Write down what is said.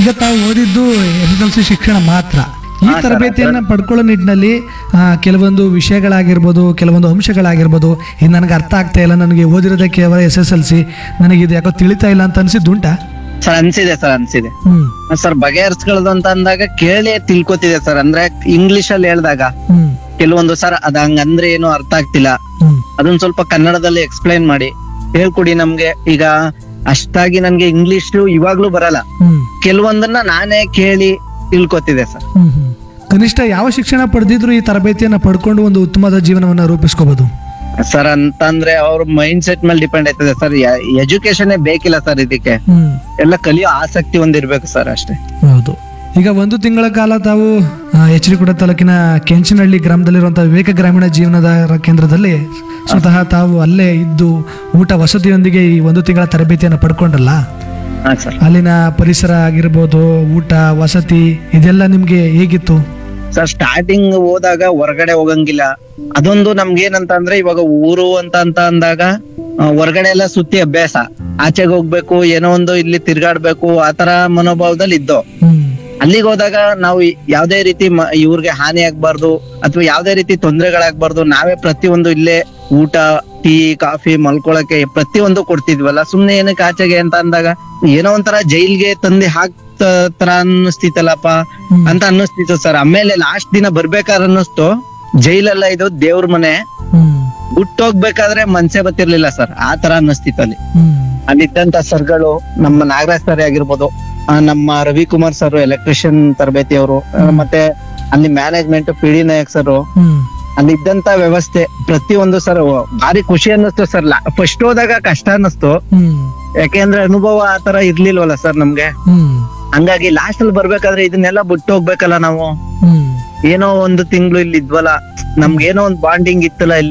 ಈಗ ತಾವು ಓದಿದ್ದು ಎಸ್ ಎಸ್ ಎಲ್ ಸಿ ಶಿಕ್ಷಣ ಮಾತ್ರ ಈ ಹಾ, ಸರ್, ತರಬೇತಿಯನ್ನ ಪಡ್ಕೊಳ್ಳೋ ನಿಟ್ಟಿನಲ್ಲಿ ಆ, ಕೆಲವೊಂದು ವಿಷಯಗಳಾಗಿರ್ಬೋದು ಕೆಲವೊಂದು ಅಂಶಗಳಾಗಿರ್ಬೋದು ಇದು ನನಗೆ ಅರ್ಥ ಆಗ್ತಾ ಇಲ್ಲ ನನಗೆ ಓದಿರೋದೇ ಕೇವಲ ಎಸ್ ಎಸ್ ಎಲ್ ಸಿ ನನಗೆ ಇದು ಯಾಕೋ ತಿಳಿತಾ ಇಲ್ಲ ಅಂತ ಅನ್ಸಿದ್ದುಂಟಾ ಸರ್ ಅನ್ಸಿದೆ ಸರ್ ಅನ್ಸಿದೆ ಹ್ಮ್ ಸರ್ ಬಗೆಹರಿಸ್ಕೊಳ್ಳೋದು ಅಂತ ಅಂದಾಗ ಕೇಳಿ ತಿಳ್ಕೊತಿದೆ ಸರ್ ಅಂದ್ರೆ ಇಂಗ್ಲಿಷ್ ಅಲ್ಲಿ ಹೇಳ್ದಾಗ ಹ್ಮ್ ಕೆಲವೊಂದು ಸರ್ ಅದ ಹಂಗಂದ್ರೆ ಏನು ಅರ್ಥ ಆಗ್ತಿಲ್ಲ ಹ್ಮ್ ಅದನ್ನ ಸ್ವಲ್ಪ ಕನ್ನಡದಲ್ಲಿ ಎಕ್ಸ್ಪ್ಲೈನ್ ಮಾಡಿ ಹೇಳ್ಕೊಡಿ ನಮ್ಗೆ ಈಗ ಅಷ್ಟಾಗಿ ನನ್ಗೆ ಇಂಗ್ಲಿಷ್ ಇವಾಗ್ಲೂ ಬರಲ್ಲ ಹ್ಮ್ ಕೆಲವೊಂದನ್ನ ನಾನೇ ಕೇಳಿ ತಿಳ್ಕೊತಿದೆ ಸರ್ ಹ್ಮ್ ಹ್ಮ್. ಕನಿಷ್ಠ ಯಾವ ಶಿಕ್ಷಣ ಪಡೆದಿದ್ರು ಈ ತರಬೇತಿಯನ್ನ ಪಡ್ಕೊಂಡು ಒಂದು ಉತ್ತಮವಾದ ಜೀವನವನ್ನ ರೂಪಿಸ್ಕೋಬಹುದು ಸರ್ ಅಂತಂದ್ರೆ ಅವ್ರ ಮೈಂಡ್ ಸೆಟ್ ಮೇಲೆ ಡಿಪೆಂಡ್ ಆಯ್ತದೆ ಸರ್ ಎಜುಕೇಶನ್ ಬೇಕಿಲ್ಲ ಸರ್ ಇದಕ್ಕೆ ಹ್ಮ್ ಎಲ್ಲ ಕಲಿಯೋ ಆಸಕ್ತಿ ಒಂದಿರ್ಬೇಕು ಸರ್ ಅಷ್ಟೇ ಹೌದು ಈಗ ಒಂದು ತಿಂಗಳ ಕಾಲ ತಾವು ಎಚ್ ಡಿ ತಾಲೂಕಿನ ಕೆಂಚನಹಳ್ಳಿ ಗ್ರಾಮದಲ್ಲಿರುವಂತಹ ವಿವೇಕ ಗ್ರಾಮೀಣ ಜೀವನದ ಕೇಂದ್ರದಲ್ಲಿ ಸ್ವತಃ ತಾವು ಅಲ್ಲೇ ಇದ್ದು ಊಟ ವಸತಿಯೊಂದಿಗೆ ಈ ಒಂದು ತಿಂಗಳ ತರಬೇತಿಯನ್ನು ಪಡ್ಕೊಂಡಲ್ಲ ಹಾ ಸರ್ ಅಲ್ಲಿನ ಪರಿಸರ ಆಗಿರ್ಬೋದು ಊಟ ವಸತಿ ಇದೆಲ್ಲ ನಿಮ್ಗೆ ಹೇಗಿತ್ತು ಸರ್ ಸ್ಟಾರ್ಟಿಂಗ್ ಹೋದಾಗ ಹೊರಗಡೆ ಹೋಗಂಗಿಲ್ಲ ಅದೊಂದು ನಮ್ಗೆ ಏನಂತ ಅಂದ್ರೆ ಇವಾಗ ಊರು ಅಂತ ಅಂತ ಅಂದಾಗ ಆ, ಹೊರಗಡೆ ಎಲ್ಲ ಸುತ್ತಿ ಅಭ್ಯಾಸ ಆಚೆಗೆ ಹೋಗ್ಬೇಕು ಏನೋ ಒಂದು ಇಲ್ಲಿ ತಿರ್ಗಾಡ್ಬೇಕು ಆತರ ಮನೋಭಾವದಲ್ಲಿ ಇದ್ದೋ ಹ್ಮ್ ಅಲ್ಲಿಗೆ ಹೋದಾಗ ನಾವು ಯಾವ್ದೇ ರೀತಿ ಮ- ಇವ್ರಿಗೆ ಹಾನಿ ಆಗ್ಬಾರ್ದು ಅಥವಾ ಯಾವ್ದೇ ರೀತಿ ತೊಂದರೆಗಳಾಗ್ಬಾರ್ದು ನಾವೇ ಪ್ರತಿಯೊಂದು ಇಲ್ಲೇ ಊಟ ಟೀ ಕಾಫಿ ಮಲ್ಕೊಳಕ್ಕೆ ಪ್ರತಿಯೊಂದು ಕೊಡ್ತಿದ್ವಲ್ಲ ಸುಮ್ನೆ ಏನಕ್ಕೆ ಆಚೆಗೆ ಅಂತ ಅಂದಾಗ ಏನೋ ಒಂಥರ ಜೈಲ್ಗೆ ತಂದಿ ಹಾಕ್ ತರ ಅನ್ನಿಸ್ತಿತ್ತಲ್ಲಪ್ಪ ಹ್ಮ್. ಅಂತ ಅನ್ನಿಸ್ತಿತ್ತು ಸರ್ ಆಮೇಲೆ ಲಾಸ್ಟ್ ದಿನ ಬರ್ಬೇಕಾದ್ರೆ ಅನ್ನಿಸ್ತು ಜೈಲೆಲ್ಲ ಇದು ದೇವ್ರ ಮನೆ ಹ್ಮ್ ಹುಟ್ಟೋಗ್ಬೇಕಾದ್ರೆ ಮನ್ಸೆ ಬತ್ತಿರ್ಲಿಲ್ಲ ಸರ್ ಆ ತರ ಅನ್ನಿಸ್ತಿತ್ತು ಅಲ್ಲಿ ಹ್ಮ್ ಅಲ್ಲಿದ್ದಂತ ಸರ್ಗಳು ನಮ್ಮ ನಾಗರಾಜ್ ಸರ್ ಆಗಿರ್ಬೋದು ಆ, ನಮ್ಮ ರವಿಕುಮಾರ್ ಸರ್ ಎಲೆಕ್ಟ್ರಿಷಿಯನ್ ತರಬೇತಿ ಅವರು ಮತ್ತೆ ಅಲ್ಲಿ management P D Nayak sir ಹ್ಮ್ ಅಲ್ಲಿದ್ದಂತ ವ್ಯವಸ್ಥೆ ಪ್ರತಿಯೊಂದು ಸರ್ ಭಾರಿ ಖುಷಿ ಅನ್ನಿಸ್ತು ಸರ್ ಫಸ್ಟ್ ಹೋದಾಗ ಕಷ್ಟ ಅನ್ನಿಸ್ತು ಹ್ಮ್ ಯಾಕೆಂದ್ರೆ ಅನುಭವ ಆ ತರ ಇರ್ಲಿಲ್ವಲ್ಲ ಸರ್ ನಮ್ಗೆ ಹ್ಮ್ ಹಂಗಾಗಿ ಲಾಸ್ಟ್ ಅಲ್ಲಿ ಬರ್ಬೇಕಾದ್ರೆ ಇದನ್ನೆಲ್ಲ ಬಿಟ್ಟು ಹೋಗ್ಬೇಕಲ್ಲ ನಾವು ಹ್ಮ್ ಏನೋ ಒಂದು ತಿಂಗಳು ಇಲ್ಲಿ ಇದ್ವಲ್ಲ ನಮ್ಗೇನೋ ಒಂದು ಬಾಂಡಿಂಗ್ ಇತ್ತಲ್ಲ ಇಲ್ಲಿ